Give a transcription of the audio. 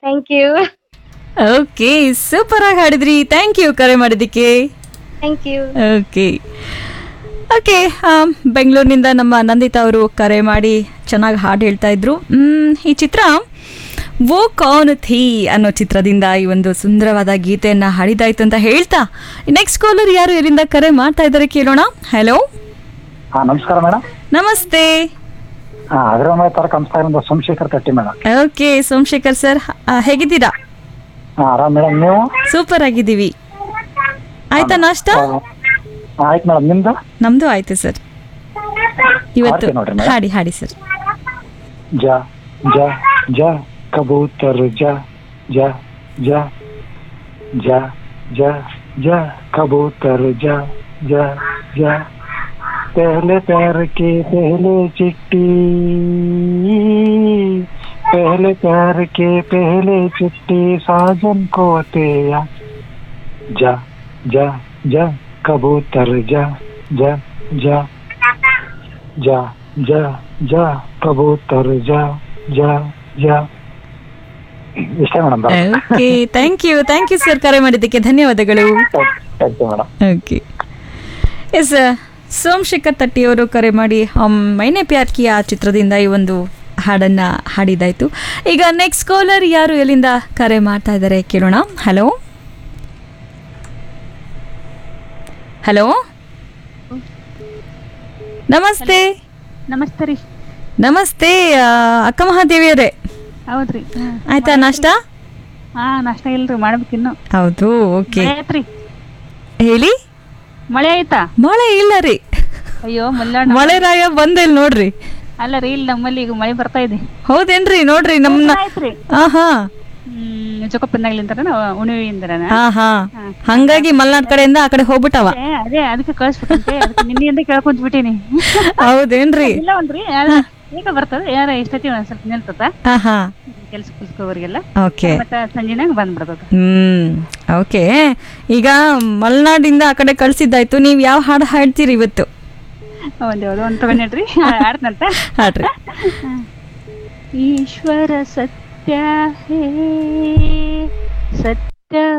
Thank you okay super ಆಗಿ ಹಾಡಿದ್ರಿ thank you ಕರೆ ಮಾಡಿದ್ದಕ್ಕೆ ಥ್ಯಾಂಕ್ ಯು ಓಕೆ ಓಕೆ ಬೆಂಗಳೂರಿನಿಂದ ನಮ್ಮ ನಂದಿತಾ ಅವರು ಕರೆ ಮಾಡಿ ಚೆನ್ನಾಗಿ ಹಾಡು ಹೇಳ್ತಾ ಇದ್ರು ಮ್, ಈ ಚಿತ್ರ ವೋ ಕೌನ್ ಥೀ ಅನ್ನೋ ಚಿತ್ರದಿಂದ ಈ ಒಂದು ಸುಂದರವಾದ ಗೀತೆಯನ್ನ ಹಾಡಿದಾಯ್ತು ಅಂತ ಹೇಳ್ತಾ ನೆಕ್ಸ್ಟ್ ಕಾಲರ್ ಯಾರು ಎಲ್ಲಿಂದ ಕರೆ ಮಾಡ್ತಾ ಇದ್ದಾರೆ ಕೇಳೋಣ ಹಲೋ ಹಾ ನಮಸ್ಕಾರ ಮೇಡಮ್ ನಮಸ್ತೆ ಹಾ ಅಗ್ರಮಯ ತಾಲೂಕು ಸಂಸ್ಥೆಯಿಂದ ಸೋಮಶೇಖರ್ ಕಟ್ಟಿ ಮೇಡಮ್ ಓಕೆ ಸೋಮಶೇಖರ್ ಸರ್ ಹೇಗಿದ್ದೀರಾ ಹಾ ಆರಾಮ್ ಮೇಡಮ್ ನೀವು ಸೂಪರ್ ಆಗಿದ್ದೀವಿ ಆಯ್ತಾ ನಾಷ್ಟ ಹಾ, ಆಯ್ತು ಮೇಡಮ್ ನಿಮ್ದು ನಮ್ದು ಆಯ್ತು ಸರ್ ಇವತ್ತು ಹಾಡ್ತೀನಿ ನೋಡ್ರಿ ಮೇಡಮ್. ಹಾಡಿ ಹಾಡಿ ಸರ್ ಜ ಜ ಜ ಕಬೂತರ್ ಜ ಜ ಜ ಜ ಜ ಜ ಕಬೂतर ಜ ಜ ಜ पहले पैर के पहले चिट्टी पहले पैर के पहले चिट्टी साजन को तेया जा जा जा कबूतर जा जा जा जा जा जा कबूतर जा जा जा ಇಷ್ಟೇ madam okay thank you thank you sir ಕರೆ ಮಾಡಿದ್ದಕ್ಕೆ ಧನ್ಯವಾದಗಳು thank you madam okay S Somashekhar ತಟ್ಟಿಯವರು ಕರೆ ಮಾಡಿ ಹಮ್ ಮೈನೆ ಪ್ಯಾರ್ ಕಿಯಾ ಚಿತ್ರದಿಂದ ಈ ಒಂದು ಹಾಡನ್ನ ಹಾಡಿದಾಯ್ತು ಈಗ ನೆಕ್ಸ್ಟ್ ಕಾಲರ್ ಯಾರು ಎಲ್ಲಿಂದ ಕರೆ ಮಾಡ್ತಾ ಇದ್ದಾರೆ ಕೇಳೋಣ ಹಲೋ ಹಲೋ ನಮಸ್ತೆ ನಮಸ್ತೆ ರೀ ನಮಸ್ತೆ ಆ, ಅಕ್ಕ ಮಹಾದೇವಿಯವರೇ ಹೌದ್ರಿ ಆಯ್ತಾ ನಾಷ್ಟ ಹಾ ನಾಷ್ಟ ಇಲ್ರಿ ಮಾಡ್ಬೇಕಿನ್ನು ಹೌದು ಓಕೆ ಮಳೆ ಐತ್ರಿ ಹೇಳಿ ಮಳೆ ಆಯ್ತಾ ಮಳೆ ಇಲ್ಲ ರೀ ಅಯ್ಯೋ ಮಲ್ಲಾಡ್ ಮಳೆ ರಾಯ ಬಂದಿಲ್ಲ ನೋಡ್ರಿ ಅಲ್ಲ ರೀ ಇಲ್ಲಿ ನಮ್ಮಲ್ಲಿ ಈಗ ಮಳೆ ಬರ್ತಾ ಇದೆ ಹೌದೇನ್ರಿ ನೋಡ್ರಿ ನಮ್ನ ಆಯ್ತ್ರಿ ಆಹಾ ಹ್ಮ್ ಜೋಕಪ್ಪನಾಗ್ಲಿಂತಾರ ಉಣಿವಿಂದರ ಆಹಾ ಹಂಗಾಗಿ ಮಲ್ನಾಡ್ ಕಡೆಯಿಂದ ಆ ಕಡೆ ಹೋಗ್ಬಿಟ್ಟವ ಅದೇ ಅದಕ್ಕೆ ಕಳಿಸ್ಬಿಟ್ಟಂತೆ ಅದಕ್ಕೆ ನಿನ್ನೆಯಿಂದ ಕೇಳ್ಕೊಂತ ಬಿಟ್ಟಿನಿ ಹೌದೇನ್ರಿ ಇಲ್ಲ ಒಂದ್ರಿ ಅಲ್ಲ, ಈಗ ಬರ್ತದ ಯಾರ ಎಷ್ಟೊತ್ತಿ ಒಂದ್ ಸ್ವಲ್ಪ ನಿಲ್ತದ ಆಹಾ ಕೆಲ್ಸ ಕುಲ್ಸ್ಕೋವರಿಗೆಲ್ಲ ಓಕೆ ಮತ್ತ ಸಂಜೆನಾಗ ಬಂದ್ಬಿಡ್ತದ ಹ್ಮ್ ಓಕೆ ಈಗ ಮಲ್ನಾಡಿಂದ ಆ ಕಡೆ ಕಳ್ಸಿದ್ದಾಯ್ತು ನೀವ್ ಯಾವ ಹಾಡು ಹಾಡ್ತೀರಿ ಇವತ್ತು ಒಂದ್ ಯಾವ್ದೋ ಒಂದ್ ತಗೊಂಡ್ರಿ ಆಡ್ತಂತ ಹಾಡ್ರಿ ईश्वर सत्य है सत्य